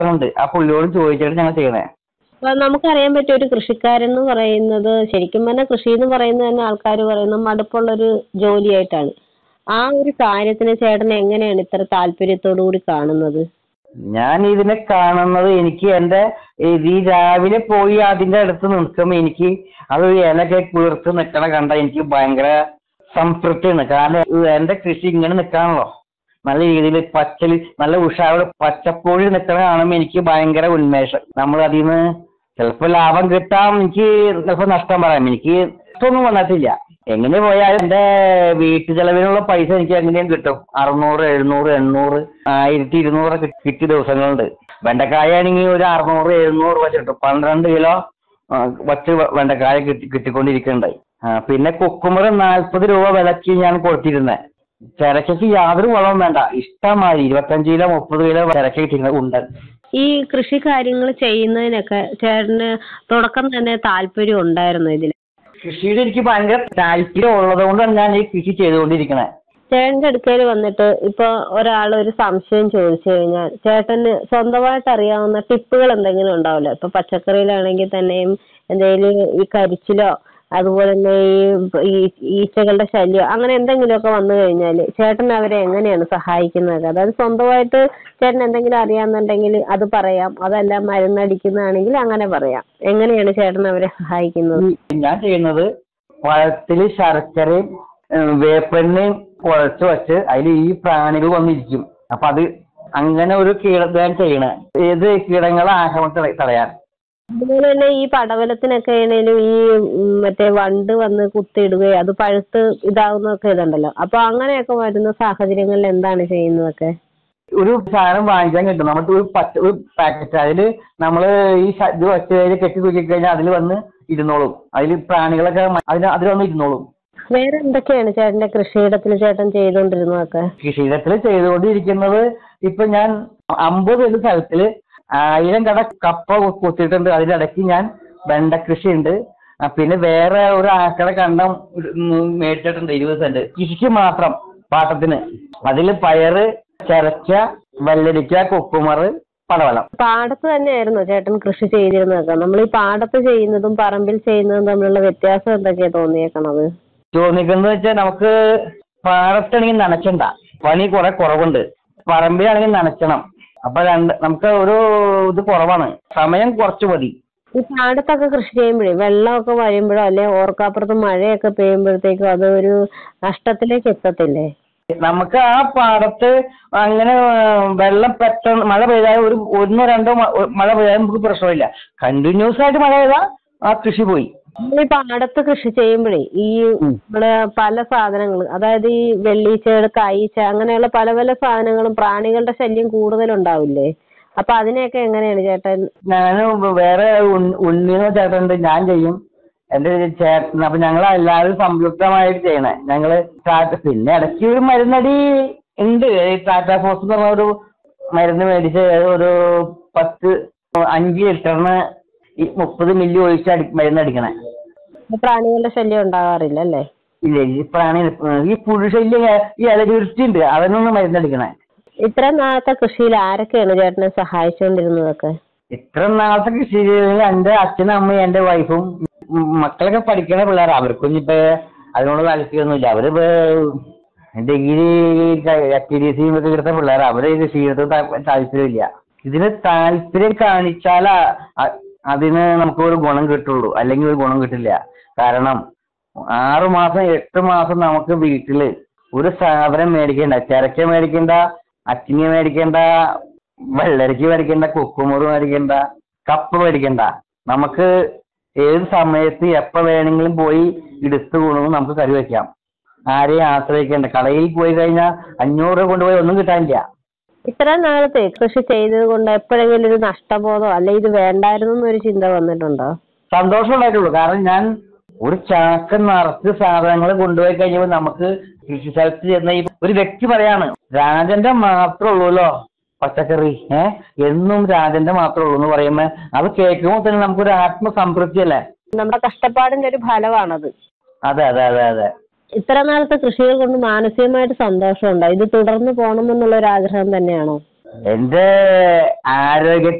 ഉണ്ട് ആ പുള്ളിയോട് ചോദിച്ചിട്ട് ഞങ്ങൾ ചെയ്യണേ അപ്പൊ നമുക്കറിയാൻ പറ്റിയ ഒരു കൃഷിക്കാരൻ എന്ന് പറയുന്നത് ശരിക്കും പറഞ്ഞാൽ കൃഷി എന്ന് പറയുന്നത് തന്നെ ആൾക്കാർ പറയുന്നത് മടുപ്പുള്ളൊരു ജോലിയായിട്ടാണ് ആ ഒരു കാര്യത്തിന് ചേട്ടൻ എങ്ങനെയാണ് ഇത്ര താല്പര്യത്തോടു കൂടി കാണുന്നത് ഞാൻ ഇതിനെ കാണുന്നത് എനിക്ക് എന്റെ ഈ രാവിലെ പോയി അതിന്റെ അടുത്ത് നിൽക്കുമ്പോ എനിക്ക് അതൊരു ഇലക്കെ കുളിർത്ത് നിൽക്കണ കണ്ട എനിക്ക് ഭയങ്കര സംതൃപ്തിയാണ് കാരണം ഇത് എന്റെ കൃഷി ഇങ്ങനെ നിൽക്കാണല്ലോ നല്ല രീതിയിൽ പച്ചല് നല്ല ഉഷാറ് പച്ചപ്പൊഴി നിൽക്കണ കാണുമ്പോ എനിക്ക് ഭയങ്കര ഉന്മേഷം നമ്മൾ അതിൽ നിന്ന് ചിലപ്പോ ലാഭം കിട്ടാം എനിക്ക് ചിലപ്പോ നഷ്ടം പറയാം എനിക്ക് നഷ്ടമൊന്നും വന്നിട്ടില്ല എങ്ങനെ പോയാലും എന്റെ വീട്ടു ചെലവിനുള്ള പൈസ എനിക്ക് എങ്ങനെയും കിട്ടും അറുന്നൂറ് എഴുന്നൂറ് എണ്ണൂറ് ആയിരത്തി ഇരുന്നൂറ് കിട്ടിയ ദിവസങ്ങളുണ്ട് വെണ്ടക്കായാണെങ്കിൽ ഒരു അറുന്നൂറ് എഴുന്നൂറ് രൂപ കിട്ടും പന്ത്രണ്ട് കിലോ ആ, വച്ച് വെണ്ടക്കായ കിട്ടി കിട്ടിക്കൊണ്ടിരിക്കുന്നുണ്ടായി ആ, പിന്നെ കുക്കുമ്പർ നാൽപ്പത് രൂപ വിലക്ക് ഞാൻ കൊടുത്തിരുന്നത് ചിരക്കയ്ക്ക് യാതൊരു വളവും വേണ്ട ഇഷ്ടമാതിരി ഇരുപത്തഞ്ച് കിലോ മുപ്പത് കിലോ ചിരക്ക കിട്ടിയിരുന്നത് ഉണ്ട് ഈ കൃഷി കാര്യങ്ങൾ ചെയ്യുന്നതിനൊക്കെ ചേട്ടന് തുടക്കം തന്നെ താല്പര്യം ഉണ്ടായിരുന്നു ഇതിൽ കൃഷിയിൽ എനിക്ക് ഭയങ്കര താല്പര്യം ഉള്ളത് കൊണ്ടാണ് ഞാൻ ഈ കൃഷി ചെയ്തുകൊണ്ടിരിക്കണേ ചേട്ടന്റെ അടുക്കൽ വന്നിട്ട് ഇപ്പൊ ഒരാൾ ഒരു സംശയം ചോദിച്ചു കഴിഞ്ഞാൽ ചേട്ടന് സ്വന്തമായിട്ട് അറിയാവുന്ന ടിപ്പുകൾ എന്തെങ്കിലും ഉണ്ടാവില്ല ഇപ്പൊ പച്ചക്കറിയിലാണെങ്കിൽ തന്നെയും എന്തെങ്കിലും ഈ കരിച്ചിലോ അതുപോലെ തന്നെ ഈ ഈ ഈച്ചകളുടെ ശല്യം അങ്ങനെ എന്തെങ്കിലുമൊക്കെ വന്നു കഴിഞ്ഞാൽ ചേട്ടൻ അവരെ എങ്ങനെയാണ് സഹായിക്കുന്നത് അതായത് സ്വന്തമായിട്ട് ചേട്ടൻ എന്തെങ്കിലും അറിയാന്നുണ്ടെങ്കിൽ അത് പറയാം അതല്ല മരുന്നടിക്കുന്നതാണെങ്കിൽ അങ്ങനെ പറയാം എങ്ങനെയാണ് ചേട്ടൻ അവരെ സഹായിക്കുന്നത് ഞാൻ ചെയ്യുന്നത് പഴത്തില് ശർക്കരയും ഏഹ്, വേപ്പെണ്ണയും കുഴച്ച് വെച്ച് അതിൽ ഈ പ്രാണികൾ വന്നിരിക്കും അപ്പൊ അത് അങ്ങനെ ഒരു കീടം ചെയ്യണേ ഏത് കീടങ്ങളെ ആക്രമണം തട- തടയാൻ അതുപോലെ തന്നെ ഈ പടവലത്തിനൊക്കെ ആണേലും ഈ ഉം, മറ്റേ വണ്ട് വന്ന് കുത്തിയിടുകയും അത് പഴുത്ത് ഇതാവുന്നൊക്കെ ഇതുണ്ടല്ലോ അപ്പൊ അങ്ങനെയൊക്കെ വരുന്ന സാഹചര്യങ്ങളിൽ എന്താണ് ചെയ്യുന്നതൊക്കെ ഒരു സാധനം വാങ്ങിക്കാൻ കിട്ടും നമുക്ക് ഒരു പച്ച ഒരു പാക്കറ്റ് അതിൽ നമ്മൾ ഈ ശ- ഇത് വെച്ച് കഴിഞ്ഞാൽ കെട്ടി തൂക്കി കഴിഞ്ഞാൽ അതിൽ വന്ന് ഇരുന്നോളും അതിൽ പ്രാണികളൊക്കെ മ- അതിന് അതിൽ വന്ന് ഇരുന്നോളും വേറെ എന്തൊക്കെയാണ് ചേട്ടന്റെ കൃഷിയിടത്തിൽ ചേട്ടൻ ചെയ്തുകൊണ്ടിരുന്നതൊക്കെ കൃഷിയിടത്തിൽ ചെയ്തുകൊണ്ടിരിക്കുന്നത് ഇപ്പൊ ഞാൻ അമ്പത് ഒരു സ്ഥലത്തില് ആയിരം കട കപ്പ കു- കുത്തിയിട്ടുണ്ട് അതിനിടയ്ക്ക് ഞാൻ വെണ്ട കൃഷിയുണ്ട് ആ, പിന്നെ വേറെ ഒരു ആക്കട കണ്ടം ഒരു, ഉം, മേടിച്ചിട്ടുണ്ട് ഇരുപത് സെന്റ് കൃഷിക്ക് മാത്രം പാട്ടത്തിന് അതിൽ പയറ് ചിരച്ച വെള്ളരിക്ക കുക്കുമറ് പടവലം പാടത്ത് തന്നെയായിരുന്നോ ചേട്ടൻ കൃഷി ചെയ്തിരുന്നതൊക്കെ നമ്മൾ ഈ പാടത്ത് ചെയ്യുന്നതും പറമ്പിൽ ചെയ്യുന്നതും തമ്മിലുള്ള വ്യത്യാസം എന്തൊക്കെയാ തോന്നിയേക്കണത് തോന്നിക്കുന്നത് വെച്ചാൽ നമുക്ക് പാടത്താണെങ്കിൽ നനച്ചണ്ട പണി കുറെ കുറവുണ്ട് പറമ്പിലാണെങ്കിൽ നനച്ചണം അപ്പൊ രണ്ട് നമുക്ക് ഒരു ഇത് കുറവാണ് സമയം കുറച്ച് മതി ഈ പാടത്തൊക്കെ കൃഷി ചെയ്യുമ്പോഴേ വെള്ളമൊക്കെ വരുമ്പോഴോ അല്ലെ ഓർക്കാപ്പുറത്ത് മഴയൊക്കെ പെയ്യുമ്പോഴത്തേക്കും അത് ഒരു നഷ്ടത്തിലേക്ക് എത്തത്തില്ലേ നമുക്ക് ആ പാടത്ത് അങ്ങനെ ആ, വെള്ളം പെട്ടെന്ന് മഴ പെയ്താൽ ഒരു ഒന്നോ രണ്ടോ മ- മഴ പെയ്താൽ നമുക്ക് പ്രശ്നമില്ല കണ്ടിന്യൂസ് ആയിട്ട് മഴ പെയ്താൽ ആ കൃഷി പോയി നമ്മൾ ഈ പാടത്ത് കൃഷി ചെയ്യുമ്പോഴേ ഈ ഉം. നമ്മള് പല സാധനങ്ങൾ അതായത് ഈ വെള്ളീച്ചയുടെ കൈച്ച അങ്ങനെയുള്ള പല പല സാധനങ്ങളും പ്രാണികളുടെ ശല്യം കൂടുതലുണ്ടാവില്ലേ അപ്പൊ അതിനെയൊക്കെ എങ്ങനെയാണ് ചേട്ടൻ ഞാൻ വേറെ ഉൺ- ഉണ്ണീന്ന് ചേട്ടനുണ്ട് ഞാൻ ചെയ്യും എന്റെ ചേട്ടൻ അപ്പൊ ഞങ്ങൾ എല്ലാവരും സംയുക്തമായിട്ട് ചെയ്യണേ ഞങ്ങള് ടാറ്റ പിന്നെ ഇടയ്ക്ക് ഒരു മരുന്നടി ഉണ്ട് ഈ ടാറ്റ ഫോസ് എന്ന് പറഞ്ഞ ഒരു മരുന്ന് മേടിച്ച് ഒരു പത്ത് അഞ്ച് ലിറ്ററിന് ഈ മുപ്പത് മില്ലി ഒഴിച്ച് അടി മരുന്നടിക്കണേ പ്രാണികളുടെ ശല്യം ഉണ്ടാകാറില്ല അല്ലേ ഇല്ല ഈ പ്രാണി ഈ പുഴുശല്യം ഈ ഇലചുരുട്ടി ഉണ്ട് അതിനൊന്ന് മരുന്നടിക്കണേ ഇത്ര നാളത്തെ കൃഷിയിൽ ആരൊക്കെയാണ് ചേട്ടനെ സഹായിച്ചുകൊണ്ടിരുന്നതൊക്കെ ഇത്ര നാളത്തെ കൃഷി ചെയ്തതിൽ എന്റെ അച്ഛനും അമ്മയും എന്റെ വൈഫും ഉം മക്കളൊക്കെ പഠിക്കണ പിള്ളേരാ അവർക്കൊന്നും ഇപ്പൊ അതിനോട് താല്പര്യമൊന്നുമില്ല അവര് ഡിഗ്രി ടി ഡി സി ഒക്കെ എടുത്ത പിള്ളേരാ അവര് കൃഷിയെടുത്ത് താല്പര്യമില്ല ഇതിന് താല്പര്യം കാണിച്ചാൽ അതിന് നമുക്ക് ഒരു ഗുണം കിട്ടുള്ളൂ അല്ലെങ്കിൽ ഒരു ഗുണം കിട്ടില്ല കാരണം ആറു മാസം എട്ട് മാസം നമുക്ക് വീട്ടില് ഒരു സാധനം മേടിക്കണ്ട ചിരക്ക മേടിക്കണ്ട അച്ചിങ്ങ മേടിക്കണ്ട വെള്ളരിക്ക മേടിക്കണ്ട കുക്കുമുറ് മേടിക്കണ്ട കപ്പ മേടിക്കണ്ട നമുക്ക് ഏത് സമയത്ത് എപ്പോ വേണമെങ്കിലും പോയി എടുത്തു കൊണ്ടുവന്ന് നമുക്ക് കറി വെക്കാം ആരെയും ആശ്രയിക്കേണ്ട കടയിൽ പോയി കഴിഞ്ഞാൽ അഞ്ഞൂറ് രൂപ കൊണ്ടുപോയി ഒന്നും കിട്ടാനില്ല ഇത്ര നാളത്തെ കൃഷി ചെയ്തത് കൊണ്ട് എപ്പോഴെങ്കിലും ഒരു നഷ്ടബോധോ അല്ലെ ഇത് വേണ്ടായിരുന്നു എന്നൊരു ചിന്ത വന്നിട്ടുണ്ടോ സന്തോഷം ഉണ്ടായിട്ടുള്ളൂ കാരണം ഞാൻ ഒരു ചാക്ക് നിറച്ച് സാധനങ്ങൾ കൊണ്ടുപോയി കഴിഞ്ഞപ്പോൾ നമുക്ക് കൃഷി സ്ഥലത്ത് ചെന്ന ഈ ഒരു വ്യക്തി പറയാണ് രാജന്റെ മാത്രമേ ഉള്ളൂല്ലോ പച്ചക്കറി ഏ എന്നും രാജന്റെ മാത്രമേ ഉള്ളൂ എന്ന് പറയുമ്പോ അത് കേൾക്കുമ്പോൾ തന്നെ നമുക്കൊരു ആത്മസംതൃപ്തി അല്ലേ നമ്മുടെ കഷ്ടപ്പാടിന്റെ ഒരു ഫലമാണത് അതെ അതെ അതെ അതെ ഇത്ര നാളത്തെ കൃഷികൾ കൊണ്ട് മാനസികമായിട്ട് സന്തോഷമുണ്ടോ ഇത് തുടർന്ന് പോകണമെന്നുള്ള ഒരു ആഗ്രഹം തന്നെയാണോ എന്റെ ആരോഗ്യ